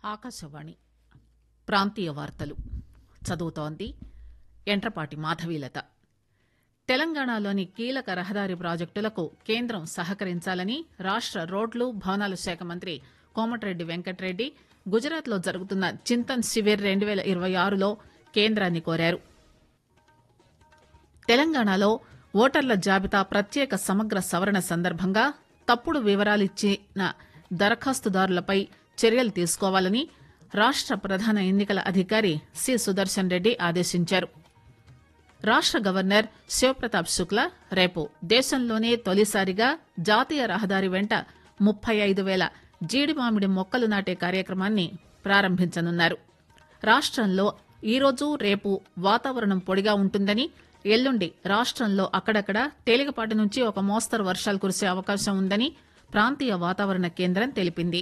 ఆకాశవాణి ప్రాంతీయ వార్తలు చదువుతోంది ఎంట్రపాటి మాధవీలత తెలంగాణలోని కీలక రహదారి ప్రాజెక్టులకు కేంద్రం సహకరించాలని రాష్ట రోడ్లు భవనాల శాఖ మంత్రి కోమటిరెడ్డి వెంకటరెడ్డి గుజరాత్ లో జరుగుతున్న చింతన్ శివిర్ రెండు పేల ఇరవై ఆరులో కేంద్రాన్ని కోరారు తెలంగాణలో ఓటర్ల జాబితా ప్రత్యేక సమగ్ర సవరణ సందర్భంగా తప్పుడు వివరాలిచ్చిన దరఖాస్తుదారులపై చర్యలు తీసుకోవాలని రాష్ట ప్రధాన ఎన్నికల అధికారి సి సుదర్శన్ రెడ్డి ఆదేశించారు రాష్ట గవర్నర్ శివప్రతాప్ శుక్లా రేపు దేశంలోనే తొలిసారిగా జాతీయ రహదారి వెంట ముప్పై ఐదు పేల జీడి మామిడి మొక్కలు నాటే కార్యక్రమాన్ని ప్రారంభించనున్నారు రాష్టంలో ఈరోజు రేపు వాతావరణం పొడిగా ఉంటుందని ఎల్లుండి రాష్టంలో అక్కడక్కడ తేలికపాటి నుంచి ఒక మోస్తరు వర్షాలు కురిసే అవకాశం ఉందని ప్రాంతీయ వాతావరణ కేంద్రం తెలిపింది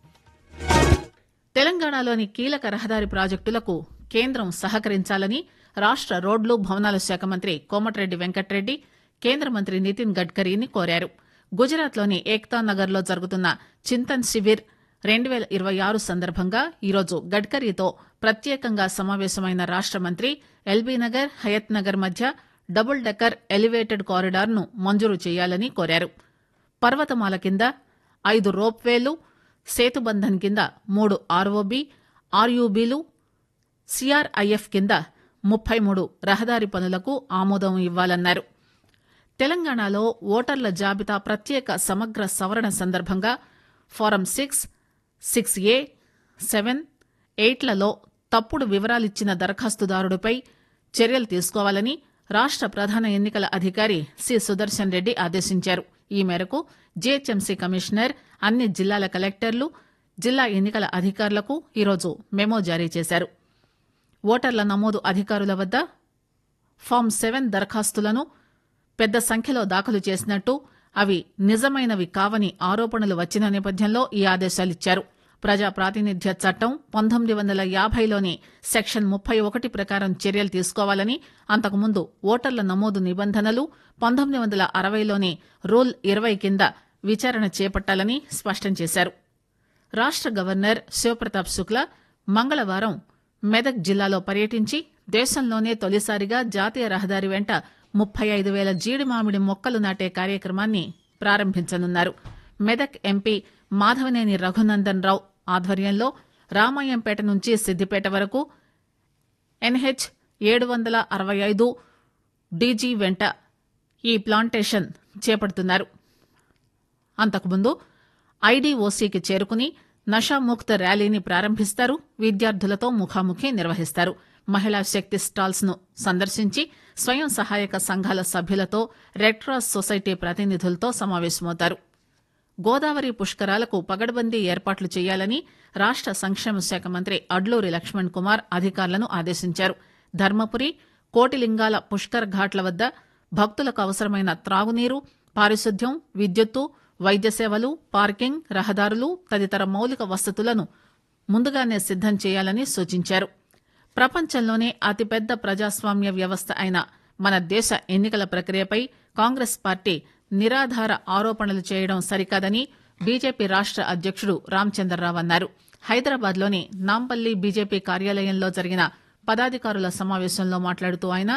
తెలంగాణలోని కీలక రహదారి ప్రాజెక్టులకు కేంద్రం సహకరించాలని రాష్ట రోడ్లు భవనాల శాఖ మంత్రి కోమటిరెడ్డి వెంకటరెడ్డి కేంద్ర మంత్రి నితిన్ గడ్కరీని కోరారు గుజరాత్ లోని ఏక్తా నగర్ లో జరుగుతున్న చింతన్ శివిర్ రెండు పేల ఇరవై ఆరు సందర్భంగా ఈరోజు గడ్కరీతో ప్రత్యేకంగా సమావేశమైన రాష్ట మంత్రి ఎల్బీ నగర్ హయత్ నగర్ మధ్య డబుల్ డెక్కర్ ఎలివేటెడ్ కారిడార్ ను మంజూరు చేయాలని కోరారు పర్వతమాల కింద ఐదు రోప్వేలు సేతుబంధన్ కింద మూడు ఆర్ఓబి ఆర్యూబీలు సిఆర్ఐఎఫ్ కింద ముప్పై మూడు రహదారి పనులకు ఆమోదం ఇవ్వాలన్నారు తెలంగాణలో ఓటర్ల జాబితా ప్రత్యేక సమగ్ర సవరణ సందర్భంగా form six six A seven ఎయిట్లలో తప్పుడు వివరాలిచ్చిన దరఖాస్తుదారుడిపై చర్యలు తీసుకోవాలని రాష్ట ప్రధాన ఎన్నికల అధికారి సి సుదర్శన్ రెడ్డి ఆదేశించారు ఈ మేరకు జీహెచ్ఎంసీ కమిషనర్ అన్ని జిల్లాల కలెక్టర్లు జిల్లా ఎన్నికల అధికారులకు ఈరోజు మెమో జారీ చేశారు ఓటర్ల నమోదు అధికారుల వద్ద ఫామ్ సెవెన్ దరఖాస్తులను పెద్ద సంఖ్యలో దాఖలు చేసినట్టు అవి నిజమైనవి కావని ఆరోపణలు వచ్చిన నేపథ్యంలో ఈ ఆదేశాలిచ్చారు ప్రజా ప్రాతినిధ్య చట్టం పంతొమ్మిది వందల యాభైలోని సెక్షన్ ముప్పై ఒకటి ప్రకారం చర్యలు తీసుకోవాలని అంతకుముందు ఓటర్ల నమోదు నిబంధనలు పంతొమ్మిది వందల అరవైలోని రూల్ ఇరవై కింద విచారణ చేపట్టాలని స్పష్టం చేశారు రాష్ట గవర్నర్ శివప్రతాప్ శుక్లా మంగళవారం మెదక్ జిల్లాలో పర్యటించి దేశంలోనే తొలిసారిగా జాతీయ రహదారి వెంట ముప్పై ఐదు పేల జీడి మామిడి మొక్కలు నాటే కార్యక్రమాన్ని ప్రారంభించనున్నారు మెదక్ ఎంపీ మాధవనేని రఘునందన్ రావు ఆధ్వర్యంలో రామాయంపేట నుంచి సిద్దిపేట వరకు ఎన్హెచ్ ఏడు వందల అరవై ఐదు డీజీ వెంట ఈ ప్లాంటేషన్ చేపడుతున్నారు అంతకుముందు ఐడీఓసీకి చేరుకుని నషాముక్త ర్యాలీని ప్రారంభిస్తారు విద్యార్థులతో ముఖాముఖి నిర్వహిస్తారు మహిళా శక్తి స్టాల్స్ ను సందర్శించి స్వయం సహాయక సంఘాల సభ్యులతో రెడ్ క్రాస్ సొసైటీ ప్రతినిధులతో సమావేశమవుతారు గోదావరి పుష్కరాలకు పగడ్బందీ ఏర్పాట్లు చేయాలని రాష్ట సంక్షేమ శాఖ మంత్రి అడ్లూరి లక్ష్మణ్ కుమార్ అధికారులను ఆదేశించారు ధర్మపురి కోటిలింగాల పుష్కర్ ఘాట్ల వద్ద భక్తులకు అవసరమైన త్రాగునీరు పారిశుద్ధ్యం విద్యుత్తు వైద్య సేవలు పార్కింగ్ రహదారులు తదితర మౌలిక వసతులను ముందుగానే సిద్దం చేయాలని సూచించారు ప్రపంచంలోనే అతిపెద్ద ప్రజాస్వామ్య వ్యవస్థ అయిన మన దేశ ఎన్నికల ప్రక్రియపై కాంగ్రెస్ పార్టీ నిరాధార ఆరోపణలు చేయడం సరికాదని బీజేపీ రాష్ట అధ్యకుడు రామచంద్రరావు అన్నారు హైదరాబాద్ లోని నాంపల్లి బీజేపీ కార్యాలయంలో జరిగిన పదాధికారుల సమావేశంలో మాట్లాడుతూ ఆయన